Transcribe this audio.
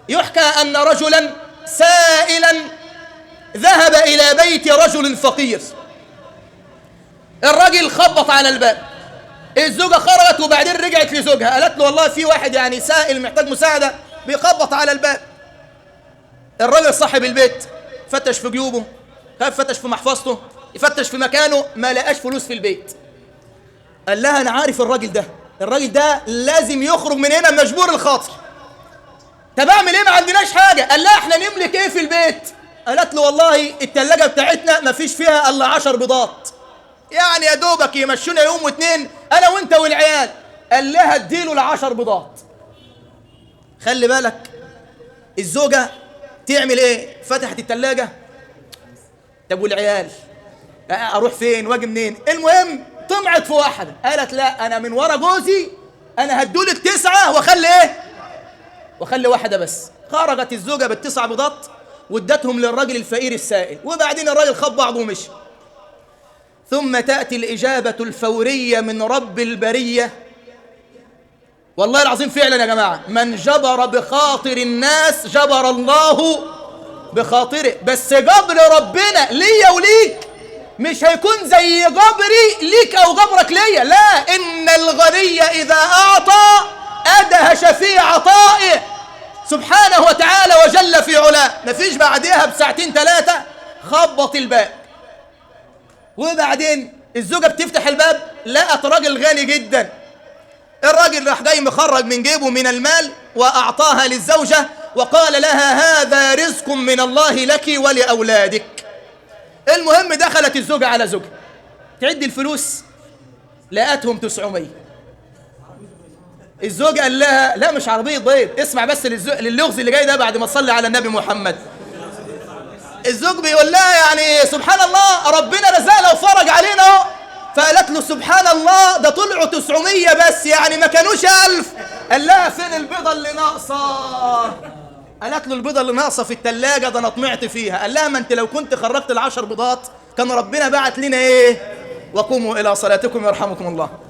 يحكى أن رجلا سائلا ذهب إلى بيت رجل فقير الرجل خبط على الباب الزوجة خرجت وبعدين رجعت لزوجها قالت له والله في واحد يعني سائل محتاج مساعدة بيخبط على الباب الراجل صاحب البيت فتش في جيوبه خاف فتش في محفظته يفتش في مكانه ما لقاش فلوس في البيت قال لها انا عارف الراجل ده الراجل ده لازم يخرج من هنا مجبور الخاطر طب اعمل ايه ما عندناش حاجه قال لها احنا نملك ايه في البيت قالت له والله التلاجة بتاعتنا ما فيش فيها الا عشر بيضات يعني يا دوبك يمشونا يوم واتنين انا وانت والعيال قال لها اديله العشر بيضات خلي بالك الزوجة تعمل ايه فتحت التلاجة طب والعيال اروح فين واجي منين المهم طمعت في واحدة قالت لا انا من ورا جوزي انا هدولك تسعة واخلي ايه واخلي واحدة بس خرجت الزوجة بالتسع بيضات وادتهم للراجل الفقير السائل وبعدين الراجل خد بعضه ومشي ثم تأتي الإجابة الفورية من رب البرية والله العظيم فعلا يا جماعة من جبر بخاطر الناس جبر الله بخاطره بس جبر ربنا ليا وليك مش هيكون زي جبري ليك أو جبرك ليا لا إن الغني إذا أعطى أدهش في عطائه سبحانه وتعالى وجل في علاه مفيش بعدها بساعتين ثلاثة خبط الباب وبعدين الزوجة بتفتح الباب لقت راجل غني جدا الراجل راح جاي مخرج من جيبه من المال وأعطاها للزوجة وقال لها هذا رزق من الله لك ولأولادك المهم دخلت الزوجة على زوجها تعد الفلوس لقتهم 900 الزوج قال لها لا مش عربية بيض اسمع بس للزو- للغز اللي جاي ده بعد ما تصلي على النبي محمد الزوج بيقول لها يعني سبحان الله ربنا رزقنا وفرج علينا اهو فقالت له سبحان الله ده طلعوا 900 بس يعني ما كانوش 1000 قال لها فين البيضة اللي ناقصة قالت له البيضة اللي ناقصة في التلاجة ده انا طمعت فيها قال لها ما انت لو كنت خرجت العشر بيضات كان ربنا بعت لنا ايه وقوموا الى صلاتكم يرحمكم الله